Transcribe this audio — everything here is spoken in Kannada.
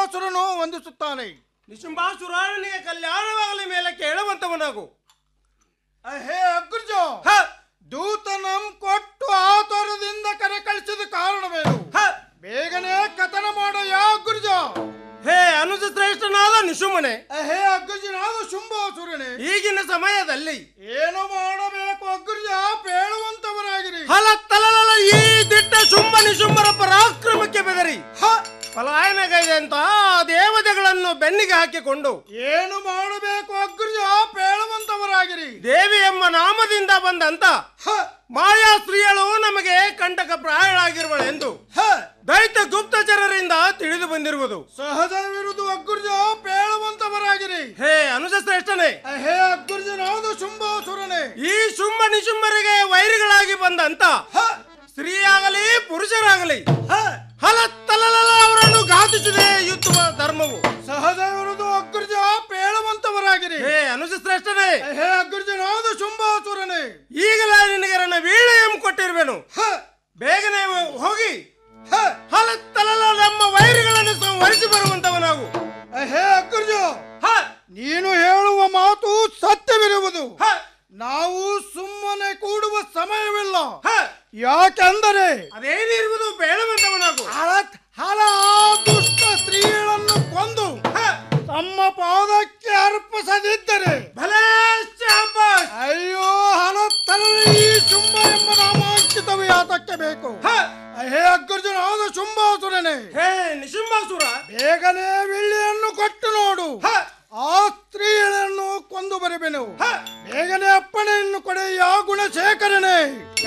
ಶುಂಭಾಸುರನು ವಂದಿಸುತ್ತಾನೆ ನಿಶುಂಭಾಸುರಾಣನಿಗೆ ಕಲ್ಯಾಣವಾಗಲಿ ಮೇಲೆ ಕೇಳುವಂತವನಾಗು ಹೇ ಅಗ್ರಜ ಹ, ದೂತನಂ ಕೊಟ್ಟು ಆತರದಿಂದ ಕರೆ ಕಳಿಸಿದ ಕಾರಣವೇನು ಹ. ಬೇಗನೆ ಕಥನ ಮಾಡ ಯಾ ಅಗ್ರಜ ಹೇ ಅನುಜ ಶ್ರೇಷ್ಠನಾದ ನಿಶುಮನೆ ಹೇ ಅಗ್ರಜನಾದ ಶುಂಭಾಸುರನೇ ಈಗಿನ ಸಮಯದಲ್ಲಿ ಏನು ಮಾಡಬೇಕು ಅಗ್ರಜ ಪೇಳುವಂತವರಾಗಿರಿ ಹಲ ತಲಲಲ ಈ ದಿಟ್ಟ ಶುಂಭ ನಿಶುಂಭರ ಪರಾಕ್ರಮಕ್ಕೆ ಬೆದರಿ ಹ! ಪಲಾಯನಗೈದೆ ಅಂತ ಆ ದೇವತೆಗಳನ್ನು ಬೆನ್ನಿಗೆ ಹಾಕಿಕೊಂಡು ಏನು ಮಾಡಬೇಕು ಅಗ್ರಜ ಪೇಳುವಂತವರಾಗಿರಿ ದೇವಿ ಎಂಬ ನಾಮದಿಂದ ಬಂದಂತ ಹ! ಮಾಯಾ ಸ್ತ್ರೀಯಳು ನಮಗೆ ಕಂಟಕ ಪ್ರಾಯಳಾಗಿರುವಳೆಂದು ಹ! ದೈತ್ಯ ಗುಪ್ತಚರರಿಂದ ತಿಳಿದು ಬಂದಿರುವುದು ಸಹಜ ವಿರುದ್ಧ ಅಗ್ರಜ ಪೇಳುವಂತವರಾಗಿರಿ ಹೇ ಅನುಜ ಶ್ರೇಷ್ಠನೇ ಹೇ ಅಗ್ರಜನಾದ ಶುಂಭಾಸುರನೇ ಈ ಶುಂಭ ನಿಶುಂಭರಿಗೆ ವೈರಿಗಳಾಗಿ ಬಂದಂತ ಹ! ಸ್ತ್ರೀಯಾಗಲಿ ಪುರುಷರಾಗಲಿ ಹ! ಹಲ ತಲಲಲ ಅವರನ್ನು ಘಾತಿಸಿದೆ ಯುದ್ಧ ಧರ್ಮವು ಸಹಜ ವಿರುದ್ಧ ಅಗ್ರಜ ಪೇಳುವಂತವರಾಗಿರಿ ಹೇ ಅನುಜ ಶ್ರೇಷ್ಠನೇ ಹೇ ಅಗ್ರಜನಾದ ಶುಂಭಾಸುರನೇ ಈಗಲೇ ನಿನಗೆ ನನ್ನ ವೀಳೆಯಂ ಕೊಟ್ಟಿರುವೆನು ಹ! ಬೇಗನೆ ಹೋಗಿ ಹ! ಹಲ ತಲಲ ನಮ್ಮ ವೈರಿಗಳನ್ನು ಸಂಹರಿಸಿ ಬರುವಂತವನಾಗು ಹೇ ಅಗ್ರಜ ಹ, ನೀನು ಹೇಳುವ ಮಾತು ಸತ್ಯವಿರುವುದು ಹ, ನಾವು ಸುಮ್ಮನೆ ಕೂಡುವ ಸಮಯವಿಲ್ಲ ಹ. ಯಾಕೆಂದರೆ ಅದೇನಿರುವುದು ಬೇಡವಂತವನಾಗು ಹಳ- ಹಲ ಆ ದುಷ್ಟ ಸ್ತ್ರೀಗಳನ್ನು ಕೊಂದು ಹ, ತಮ್ಮ ಪಾದಕ್ಕೆ ಅರ್ಪಿಸದಿದ್ದರೆ ಭಲೇ ಶಾಬಾಷ್. ಅಯ್ಯೋ ಹಲತ್ತಲ ಈ ಶುಂಭ ಎಂಬ ನಾಮಾಂಕಿತವು ಯಾತಕ್ಕೆ ಬೇಕು ಹ, ಹೇ ಅಗ್ರಜನಾದ ಶುಂಭಾಸುರನೇ ಹೇ ನಿಶುಂಭಾಸುರ ಬೇಗನೆ ವಿಳ್ಳಿಯನ್ನು ಕೊಟ್ಟು ನೋಡು ಹ, ಆ ಸ್ತ್ರೀಯನ್ನು ಕೊಂದು ಬರಬೇನು ಹ. ಬೇಗನೆ ಅಪ್ಪಣೆಯನ್ನು ಕೊಡೆಯ ಗುಣಶೇಖರನೇ